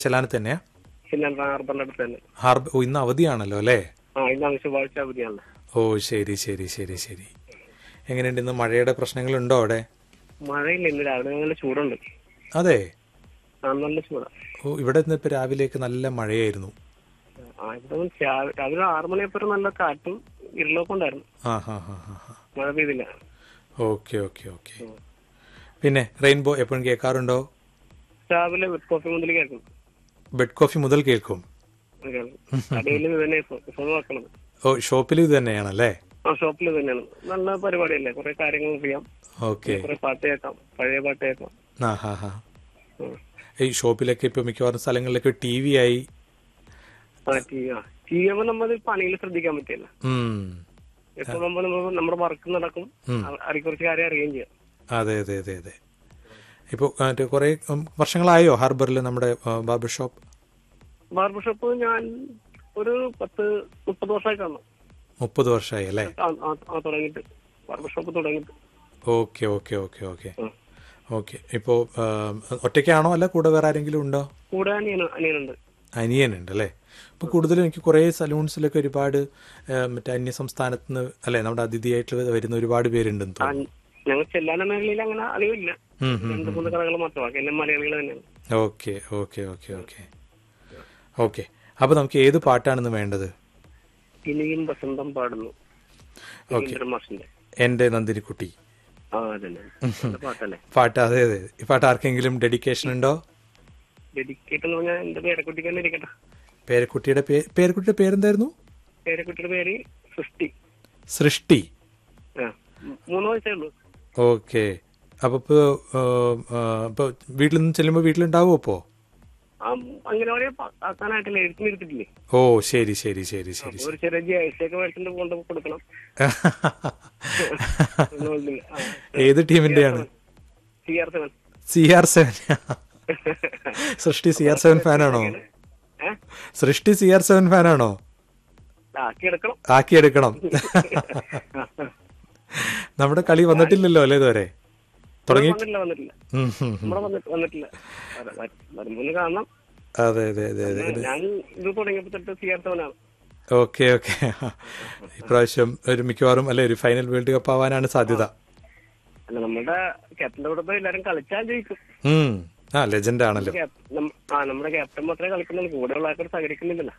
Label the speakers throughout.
Speaker 1: ചെല്ലാനത്ത് തന്നെയാ
Speaker 2: പിന്നെ ഹാർബറിന്റെ അടുത്ത് തന്നെ
Speaker 1: ഹാർബർ ഓ ഇന്ന് അവധിയാണല്ലോ അല്ലേ
Speaker 2: ആ ഇന്നാണ് ചൊവ്വാഴ്ച അവധിയാണ്
Speaker 1: ഓ ശരി ശരി ശരി ശരി എങ്ങനെയുണ്ട് ഇന്ന് മഴയുടെ പ്രശ്നങ്ങളുണ്ടോ അവിടെ
Speaker 2: മഴയില്ല ഇന്ന് രാവിലെ നല്ല ചൂടുണ്ട്
Speaker 1: അതെ
Speaker 2: ആ നല്ല ചൂടാ
Speaker 1: ഓ ഇവിടെ നിന്ന് ഇപ്പൊ രാവിലെയൊക്കെ നല്ല മഴയായിരുന്നു
Speaker 2: ആ ഇവിടെ ഒന്ന് രാ- രാവിലെ ആറു മണിയപ്പോ നല്ല കാറ്റും ഇരുളൊക്കെ ഉണ്ടായിരുന്നു
Speaker 1: ആ ഹാ ഹാ ഹാ ഹാ
Speaker 2: മഴ പെയ്തില്ല
Speaker 1: ഓക്കെ ഓക്കെ ഓക്കെ പിന്നെ റെയിൻബോ എപ്പോഴും കേൾക്കാറുണ്ടോ
Speaker 2: രാവിലെ കോഫി മുതൽ കേൾക്കും
Speaker 1: ബെഡ് കോഫി മുതൽ കേൾക്കും
Speaker 2: കടയിൽ ഇത് തന്നെ ഫോൺ വെക്കണത്
Speaker 1: ഓ ഷോപ്പിൽ ഇത് തന്നെയാണല്ലേ
Speaker 2: ആ ഷോപ്പിൽ തന്നെയാണ് നല്ല പരിപാടിയല്ലേ കുറെ കാര്യങ്ങൾ ചെയ്യാം
Speaker 1: ഓക്കെ
Speaker 2: കുറെ പാട്ട് കേൾക്കാം പഴയ പാട്ട് കേൾക്കാം
Speaker 1: ആ ഹാ ഹാ
Speaker 2: ഉം.
Speaker 1: ഈ ഷോപ്പിലൊക്കെ ഇപ്പൊ മിക്കവാറും സ്ഥലങ്ങളിലൊക്കെ ടി വി ആയി
Speaker 2: ആ ടി വി ആ ടി വി ആകുമ്പോൾ നമ്മൾ പണിയിൽ ശ്രദ്ധിക്കാൻ പറ്റില്ല
Speaker 1: ഉം.
Speaker 2: ഇപ്പൊ നമ്മൾ നമ്മുടെ വർക്ക് നടക്കും അതിനെ കുറിച്ച് കാര്യം അറിയുകയും ചെയ്യാം
Speaker 1: അതെ അതെ അതെ അതെ ഇപ്പോൾ മറ്റേ കുറേ ഉം, വർഷങ്ങളായോ ഹാർബറിൽ നമ്മുടെ ബാർബർ ഷോപ്പ്
Speaker 2: ബാർബർ ഷോപ്പ് ഞാൻ ഒരു പത്ത് മുപ്പത് വർഷമായിട്ട് വന്നു
Speaker 1: മുപ്പത് വർഷമായി അല്ലേ
Speaker 2: ആ ആ- ആ തുടങ്ങിയിട്ട് ബാർബർ ഷോപ്പ് തുടങ്ങിയിട്ട്
Speaker 1: ഓക്കെ ഓക്കെ ഓക്കെ ഓക്കെ
Speaker 2: ഉം.
Speaker 1: ഓക്കെ ഇപ്പോൾ ഒറ്റയ്ക്കാണോ അല്ല കൂടെ വേറെ ആരെങ്കിലും ഉണ്ടോ
Speaker 2: കൂടെ അനിയന അനിയനുണ്ട്
Speaker 1: അനിയനുണ്ട് അല്ലേ ഇപ്പോൾ കൂടുതലും എനിക്ക് കുറേ സലൂൺസിലൊക്കെ ഒരുപാട് ആ, മറ്റേ അന്യ സംസ്ഥാനത്ത് നിന്ന് അല്ലേ നമ്മുടെ അതിഥിയായിട്ട് വരുന്ന ഒരുപാട് പേരുണ്ടെന്ന്
Speaker 2: ആ,
Speaker 1: തോന്നുന്നു
Speaker 2: ഞങ്ങൾ ചെല്ലാന മേഖലയിൽ അങ്ങനെ അറിവില്ല
Speaker 1: ഉം, ഉം,
Speaker 2: രണ്ട് മൂന്ന് കടകൾ മാത്രമാണ് എല്ലാം മലയാളികൾ തന്നെയാണ്
Speaker 1: okay okay okay okay okay അപ്പോൾ നമുക്ക് ഏത് പാട്ടാണെന്ന് വേണ്ടത്
Speaker 2: ഇനിയും വസന്തം പാടുന്നു രവീന്ദ്രൻ മാഷിന്റെ
Speaker 1: എൻ്റെ നന്ദിനിക്കുട്ടി
Speaker 2: ആ അതന്നെ നല്ല പാട്ടല്ലേ
Speaker 1: പാട്ട് അതെ അതെ ഈ പാട്ട് ആർക്കെങ്കിലും ഡെഡിക്കേഷൻ ഉണ്ടോ
Speaker 2: ഡെഡിക്കേറ്റ് എന്ന് പറഞ്ഞാൽ എന്റെ പേരക്കുട്ടിക്ക് തന്നെ ഇരിക്കട്ടെ
Speaker 1: പേരക്കുട്ടിയുടെ പേ പേരക്കുട്ടിയുടെ പേരെന്തായിരുന്നു
Speaker 2: പേരക്കുട്ടിയുടെ പേര് സൃഷ്ടി
Speaker 1: സൃഷ്ടി
Speaker 2: ആ മൂ- മൂന്ന് വയസ്സേ ഉള്ളൂ
Speaker 1: ഓക്കെ അപ്പൊ ഇപ്പൊ ഇപ്പൊ വീട്ടിൽ നിന്ന് ചെല്ലുമ്പോ വീട്ടിലുണ്ടാവോ ഇപ്പോ
Speaker 2: ആ അംഗനവാടി ആക്കാനായിട്ടില്ല എഴുത്തിന് എടുത്തിട്ടില്ലേ
Speaker 1: ഓ ശരി ശരി ശരി ശരി
Speaker 2: ഒരു ചെറിയ ജേഴ്സിയൊക്കെ മേടിച്ചിട്ട് കൊണ്ട് കൊടുക്കണം
Speaker 1: ഏത് ടീമിന്റെയാണ്
Speaker 2: C R seven
Speaker 1: C R seven Srishti C R seven ഫാനാണോ
Speaker 2: ഏഹ്
Speaker 1: സൃഷ്ടി സി ആർ സെവൻ ഫാനാണോ
Speaker 2: ആക്കി എടുക്കണം
Speaker 1: ആക്കിയെടുക്കണം നമ്മുടെ കളി വന്നിട്ടില്ലല്ലോ അല്ലേ ഇതുവരെ തുടങ്ങി
Speaker 2: വന്നിട്ടില്ല വന്നിട്ടില്ല
Speaker 1: ഉം, ഉം, ഉം.
Speaker 2: നമ്മളെ വന്നിട്ട് വന്നിട്ടില്ല വരുമ്പോൾ കാണണം
Speaker 1: അതെ അതെ അതെ അതെ
Speaker 2: ഞാൻ ഇത് തുടങ്ങിയപ്പോ തൊട്ട് സി ആർ സെവൻ ആണ്
Speaker 1: ഓക്കെ ഓക്കെ ഇപ്രാവശ്യം ഒരു മിക്കവാറും അല്ലെ ഒരു ഫൈനൽ വേൾഡ് കപ്പ് ആവാനാണ് സാധ്യത
Speaker 2: അല്ല നമ്മുടെ ക്യാപ്റ്റന്റെ കൂടെ എല്ലാരും കളിച്ചാൽ ജയിക്കും
Speaker 1: ഉം. ആ ലെജൻഡ് ആണല്ലോ
Speaker 2: ക്യാപ്- നം- ആ നമ്മുടെ ക്യാപ്റ്റൻ മാത്രമേ കളിക്കുന്നുള്ളൂ കൂടെ ഉള്ള ആൾക്കാർ സഹകരിക്കുന്നില്ലല്ലോ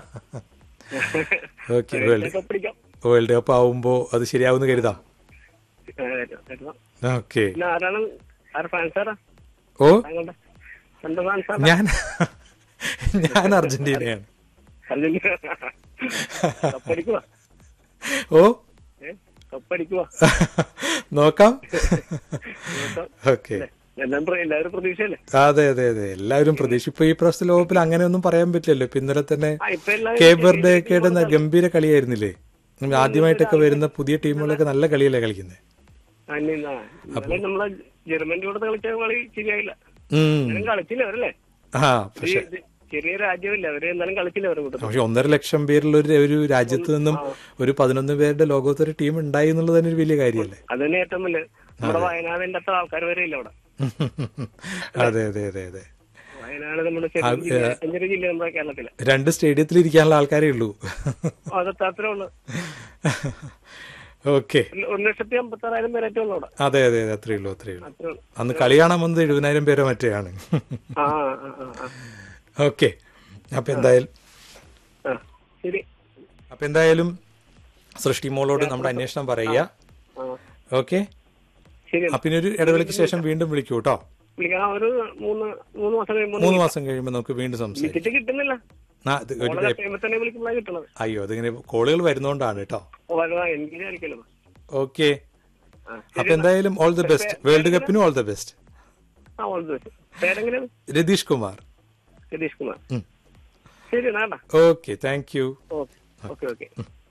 Speaker 1: ഓക്കെ വേൾഡ്
Speaker 2: കപ്പ് പിടിക്കാം
Speaker 1: വേൾഡ് കപ്പ് ആവുമ്പോ അത് ശരിയാവുമെന്ന് കരുതാം
Speaker 2: ഏ, കരുതാം.
Speaker 1: ഓക്കെ
Speaker 2: പിന്നെ ആരാണ് ആര് ഫാൻസാറാ
Speaker 1: ഓ
Speaker 2: താങ്കളുടെ എന്റെ ഫാൻസാറാ
Speaker 1: ഞാൻ ഞാൻ അർജന്റീനയാണ്
Speaker 2: കപ്പടിക്കുവാ
Speaker 1: ഓ
Speaker 2: ഏ കപ്പടിക്കുവാ
Speaker 1: നോക്കാം ഓക്കെ
Speaker 2: എല്ലാം പ്ര- എല്ലാവരും പ്രതീക്ഷയല്ലേ
Speaker 1: അതെ അതെ അതെ എല്ലാവരും പ്രതീക്ഷ ഇപ്പൊ ഈ പ്രാവശ്യത്തെ ലോകകപ്പിൽ അങ്ങനെയൊന്നും പറയാൻ പറ്റില്ലല്ലോ ഇപ്പൊ ഇന്നലെ തന്നെ
Speaker 2: ആ ഇപ്പൊ എല്ലാവരും
Speaker 1: കേബർഡെ ഒക്കെ ഗംഭീര കളിയായിരുന്നില്ലേ നമ്മൾ ആദ്യമായിട്ടൊക്കെ വരുന്ന പുതിയ ടീമുകളൊക്കെ നല്ല കളിയല്ലേ കളിക്കുന്നത്
Speaker 2: അന്യ- ആ, ഇന്നലെ നമ്മളെ ജർമ്മന്റെ കൂടെ കളിച്ച കളി ശരിയായില്ല
Speaker 1: ഉം
Speaker 2: എന്നാലും കളിച്ചില്ല അവരല്ലേ
Speaker 1: ആ
Speaker 2: ഈ
Speaker 1: പക്ഷെ
Speaker 2: ഇത് ചെറിയ രാജ്യമില്ല അവര് എന്നാലും കളിച്ചില്ല അവരുടെ കൂട്ടത്തിൽ
Speaker 1: പക്ഷെ ഒന്നര ലക്ഷം പേരുള്ള ഒരു ഒരു രാജ്യത്ത് നിന്നും ഒരു പതിനൊന്ന് പേരുടെ ലോകത്തൊരു ടീം ഉണ്ടായി എന്നുള്ളത് തന്നെ ഒരു വലിയ കാര്യമല്ലേ
Speaker 2: അത് തന്നെ ഏറ്റവും വലിയ നമ്മുടെ വയനാടിന്റെ അത്ര ആൾക്കാർ വരെ ഇല്ല അവിടെ
Speaker 1: അതെ അതെ അതെ അതെ
Speaker 2: വയനാട് നമ്മുടെ ചെറിയ ജില്ല ചെറിയ ജില്ല നമ്മുടെ കേരളത്തില്
Speaker 1: രണ്ട് സ്റ്റേഡിയത്തിൽ ഇരിക്കാനുള്ള ആൾക്കാരേ ഉള്ളൂ
Speaker 2: അതൊക്കെ അത്രേ ഉള്ളു
Speaker 1: ഓക്കെ
Speaker 2: ഒരു- ഒരു ലക്ഷത്തി അമ്പത്തി ആറായിരം പേരേറ്റേ ഉള്ളു അവിടെ
Speaker 1: അതെ അതെ അതെ അത്രേ ഉള്ളൂ അത്രേ ഉള്ളൂ
Speaker 2: അത്രേ ഉള്ളു
Speaker 1: അന്ന് കളി കാണാൻ വന്നത് എഴുപതിനായിരം പേരോ മറ്റെയാണ്
Speaker 2: ആ ആ ആ ആ
Speaker 1: ഓക്കെ അപ്പൊ എന്തായാലും
Speaker 2: ആ ശരി
Speaker 1: അപ്പൊ എന്തായാലും സൃഷ്ടി മോളോട് നമ്മുടെ അന്വേഷണം പറയുക
Speaker 2: ആ
Speaker 1: ഓക്കെ
Speaker 2: ശരി
Speaker 1: അപ്പൊ ഇനി ഒരു ഇടവേളയ്ക്ക് ശേഷം വീണ്ടും വിളിക്കൂ കേട്ടോ
Speaker 2: വിളിക്കാം ആ, ഒരു മൂന്ന് മൂന്ന് മാസം കഴിയുമ്പോൾ
Speaker 1: മൂന്ന് മാസം കഴിയുമ്പോൾ നമുക്ക് വീണ്ടും സംസാരിക്കാം
Speaker 2: ടിക്കറ്റ് കിട്ടുന്നില്ല
Speaker 1: ആ, ഇത് ഒരു
Speaker 2: ഓളെ കഴിയുമ്പോ തന്നെ വിളിക്കുമ്പോഴാണ് കിട്ടണത്
Speaker 1: അയ്യോ അതിങ്ങനെ കോളുകൾ വരുന്നോണ്ടാണ് കേട്ടോ
Speaker 2: ഓ, വലുതാ എനിക്ക് ആയിരിക്കല്ലോ
Speaker 1: ഓക്കെ
Speaker 2: ആ
Speaker 1: അപ്പൊ എന്തായാലും ഓൾ ദി ബെസ്റ്റ് വേൾഡ് കപ്പിനും ഓൾ ദി ബെസ്റ്റ്
Speaker 2: ആ ഓൾ ദി ബെസ്റ്റ് പേരെങ്ങനെയാണ്
Speaker 1: രതീഷ് കുമാർ
Speaker 2: സതീഷ് കുമാർ
Speaker 1: ഉം.
Speaker 2: ശരി നാടാ
Speaker 1: okay thank you
Speaker 2: okay okay okay